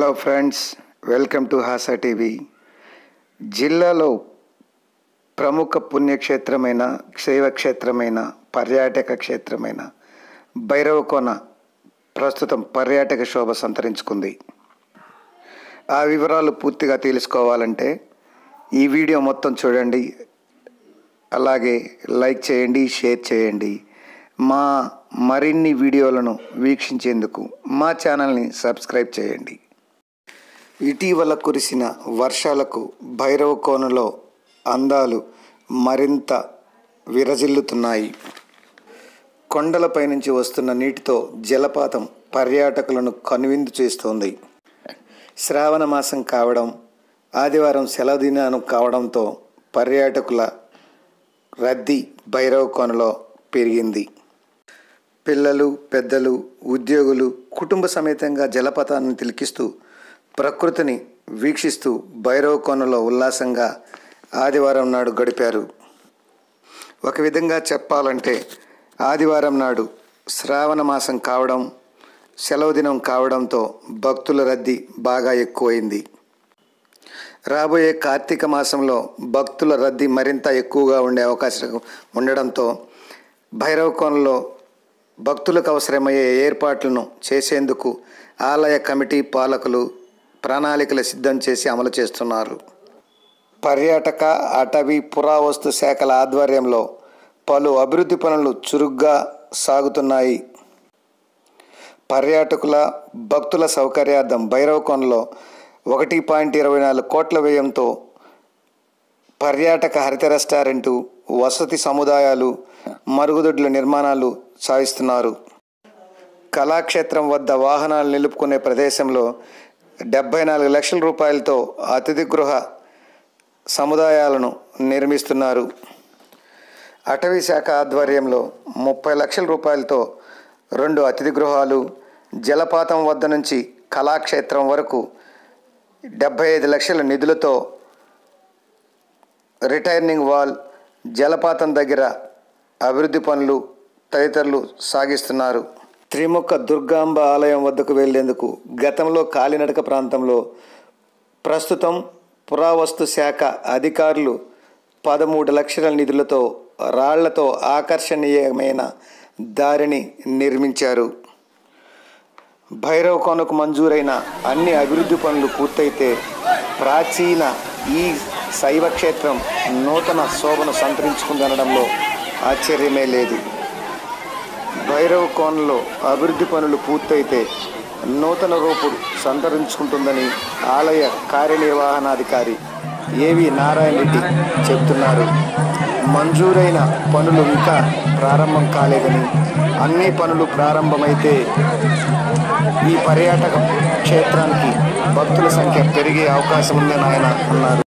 hello friends welcome to హాసా TV జిల్లాలో ప్రముఖ పుణ్యక్షేత్రమైన శైవక్షేత్రమైన పర్యాటక క్షేత్రమైన భైరవకోన ప్రస్తుతం పర్యాటక శోభ సంతరించుకుంది ఆ వివరాలు పూర్తిగా తెలుసుకోవాలంటే ఈ వీడియో మొత్తం చూడండి అలాగే లైక్ చేయండి షేర్ చేయండి మా మరిన్ని వీడియోలను వీక్షించేందుకు మా ఛానల్ని సబ్స్క్రైబ్ చేయండి ఇటీవల కురిసిన వర్షాలకు భైరవ కోనలో అందాలు మరింత విరజిల్లుతున్నాయి కొండలపై నుంచి వస్తున్న నీటితో జలపాతం పర్యాటకులను కనువిందు చేస్తోంది శ్రావణ మాసం కావడం ఆదివారం సెలవు దినానం కావడంతో పర్యాటకుల రద్దీ భైరవ కోనలో పెరిగింది పిల్లలు పెద్దలు ఉద్యోగులు కుటుంబ సమేతంగా జలపాతాన్ని తిలికిస్తూ ప్రకృతిని వీక్షిస్తూ భైరవ కోనలో ఉల్లాసంగా ఆదివారం నాడు గడిపారు ఒక విధంగా చెప్పాలంటే ఆదివారం నాడు శ్రావణ మాసం కావడం సెలవు దినం కావడంతో భక్తుల రద్దీ బాగా ఎక్కువైంది రాబోయే కార్తీక మాసంలో భక్తుల రద్దీ మరింత ఎక్కువగా ఉండే అవకాశం ఉండడంతో భైరవకోనలో భక్తులకు అవసరమయ్యే ఏర్పాట్లను చేసేందుకు ఆలయ కమిటీ పాలకులు ప్రణాళికలు సిద్ధం చేసి అమలు చేస్తున్నారు పర్యాటక అటవీ పురావస్తు శాఖల ఆధ్వర్యంలో పలు అభివృద్ధి పనులు చురుగ్గా సాగుతున్నాయి పర్యాటకుల భక్తుల సౌకర్యార్థం భైరవకోనలో ఒకటి పాయింట్ ఇరవై నాలుగు కోట్ల వ్యయంతో పర్యాటక హరిత రెస్టారెంటు వసతి సముదాయాలు మరుగుదొడ్ల నిర్మాణాలు సాగిస్తున్నారు కళాక్షేత్రం వద్ద వాహనాలు నిలుపుకునే ప్రదేశంలో డెబ్బై నాలుగు లక్షల రూపాయలతో అతిథి గృహ సముదాయాలను నిర్మిస్తున్నారు అటవీ శాఖ ఆధ్వర్యంలో ముప్పై లక్షల రూపాయలతో రెండు అతిథి గృహాలు జలపాతం వద్ద నుంచి కళాక్షేత్రం వరకు డెబ్బై ఐదు లక్షల నిధులతో రిటైర్నింగ్ వాల్ జలపాతం దగ్గర అభివృద్ధి పనులు తదితరులు సాగిస్తున్నారు త్రిముఖ దుర్గాంబ ఆలయం వద్దకు వెళ్లేందుకు గతంలో కాలినడక ప్రాంతంలో ప్రస్తుతం పురావస్తు శాఖ అధికారులు పదమూడు లక్షల నిధులతో రాళ్లతో ఆకర్షణీయమైన దారిని నిర్మించారు భైరవ కోనకు మంజూరైన అన్ని అభివృద్ధి పనులు పూర్తయితే ప్రాచీన ఈ శైవ క్షేత్రం నూతన శోభను సంతరించుకుందనడంలో ఆశ్చర్యమే లేదు భైరవ కోనలో అభివృద్ధి పనులు పూర్తయితే నూతన రూపుడు సంతరించుకుంటుందని ఆలయ కార్యనిర్వహణాధికారి ఏవి నారాయణ రెడ్డి చెబుతున్నారు మంజూరైన పనులు ఇంకా ప్రారంభం కాలేదని అన్ని పనులు ప్రారంభమైతే ఈ పర్యాటక క్షేత్రానికి భక్తుల సంఖ్య పెరిగే అవకాశం ఉందని ఆయన అన్నారు